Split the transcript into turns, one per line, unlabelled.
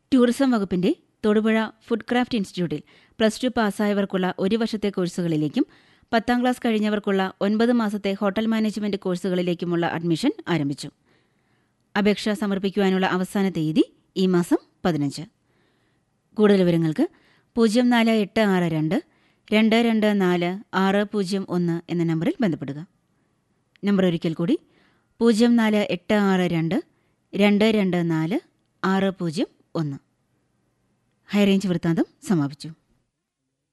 tourism വകുപ്പിന്റെ Thodupuzha food craft ഇൻസ്റ്റിറ്റ്യൂട്ടിൽ plus two പാസ്സായവർക്കുള്ള ഒരു വർഷത്തെ കോഴ്സുകളിലേക്കും പത്താം ക്ലാസ് കഴിഞ്ഞവർക്കുള്ള ഒൻപത് മാസത്തെ ഹോട്ടൽ മാനേജ്മെന്റ് കോഴ്സുകളിലേക്കുമുള്ള അഡ്മിഷൻ ആരംഭിച്ചു അപേക്ഷ സമർപ്പിക്കുവാനുള്ള അവസാന തീയതി ഈ മാസം പതിനഞ്ച് കൂടുതൽ വിവരങ്ങൾക്ക് പൂജ്യം നാല് എട്ട് ആറ് രണ്ട് രണ്ട് രണ്ട് നാല് ആറ് പൂജ്യം ഒന്ന് എന്ന നമ്പറിൽ ബന്ധപ്പെടുക നമ്പർ ഒരിക്കൽ കൂടി പൂജ്യം നാല് എട്ട് ആറ് രണ്ട് രണ്ട് രണ്ട് നാല് ആറ് പൂജ്യം ഒന്ന് ഹൈറേഞ്ച് വൃത്താന്തം സമാപിച്ചു